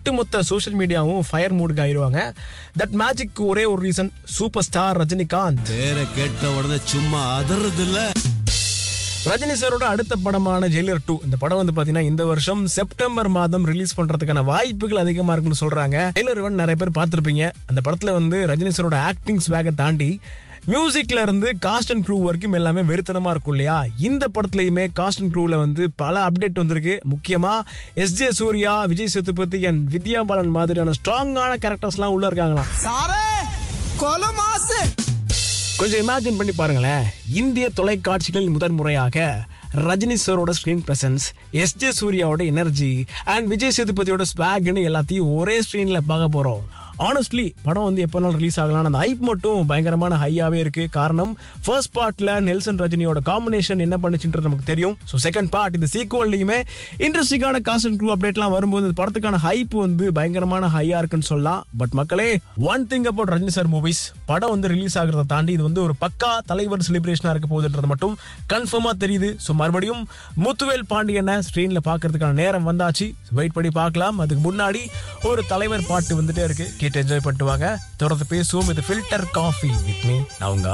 ஒட்டுமொத்த சோஷியல் மீடியாவும் ஃபயர் மூடுக்கு ஆயிருவாங்க தட் மேஜிக் ஒரே ஒரு ரீசன் சூப்பர் ஸ்டார் ரஜினிகாந்த் பேரை கேட்ட உடனே சும்மா அதறது இல்ல ரஜினி சாரோட அடுத்த படமான ஜெயிலர் டூ இந்த படம் வந்து பாத்தீங்கன்னா இந்த வருஷம் செப்டம்பர் மாதம் ரிலீஸ் பண்றதுக்கான வாய்ப்புகள் அதிகமா இருக்குன்னு சொல்றாங்க ஜெயிலர் ஒன் நிறைய பேர் பார்த்திருப்பீங்க அந்த படத்துல வந்து ரஜினி சாரோட ஆக்டிங் ஸ்வேகை தாண்டி மியூசிக்ல இருந்து காஸ்ட் அண்ட் க்ரூ வரைக்கும் எல்லாமே வெறித்தனமா இருக்கும் இல்லையா இந்த படத்துலயுமே காஸ்ட் அண்ட் க்ரூல வந்து பல அப்டேட் வந்திருக்கு முக்கியமா S J Surya Vijay Sethupathi and Vidya Balan மாதிரியான ஸ்ட்ராங்கான கேரக்டர்ஸ்லாம் உள்ள இருக்காங்களாம் സാറേ കൊല മാസ് கொஞ்சம் இமேஜின் பண்ணி பாருங்களேன் இந்திய தொலைக்காட்சிகளில் முதன் முறையாக ரஜினி சாரோட ஸ்க்ரீன் பிரசன்ஸ் எஸ் ஜே சூர்யாவோட எனர்ஜி அண்ட் விஜய் சேதுபதியோட ஸ்வாக்னு எல்லாத்தையும் ஒரே ஸ்க்ரீன்ல பார்க்க போறோம் ஆனஸ்ட்லி படம் வந்து எப்போ நாள் ரிலீஸ் ஆகலாம் அந்த ஹைப் மட்டும் பயங்கரமான ஹையாவே இருக்கு காரணம் ஃபர்ஸ்ட் பார்ட்ல நெல்சன் ரஜினியோட காம்பினேஷன் என்ன பண்ணுச்சுன்றது நமக்கு தெரியும் ஸோ செகண்ட் பார்ட் இந்த சீக்குவல்லையுமே இன்ட்ரெஸ்டிங்கான காஸ்ட் அண்ட் க்ரூ அப்டேட்லாம் வரும்போது இந்த படத்துக்கான ஹைப் வந்து பயங்கரமான ஹையா இருக்குன்னு சொல்லலாம் பட் மக்களே one thing about Rajini sir movies படம் வந்து ரிலீஸ் ஆகிறத தாண்டி இது வந்து ஒரு பக்கா தலைவர் செலிப்ரேஷனா இருக்க போகுதுன்றது மட்டும் கன்ஃபார்மா தெரியுது ஸோ மறுபடியும் முத்துவேல் பாண்டியனை ஸ்க்ரீன்ல பார்க்கறதுக்கான நேரம் வந்தாச்சு வெயிட் பண்ணி பார்க்கலாம் அதுக்கு முன்னாடி ஒரு தலைவர் பாட்டு வந்துட்டே இருக்கு கேட்டு என்ஜாய் பண்ணிட்டு வாங்க தொடர்ந்து பேசுவோம் இது ஃபில்டர் காஃபி வித் மீ நான் உங்க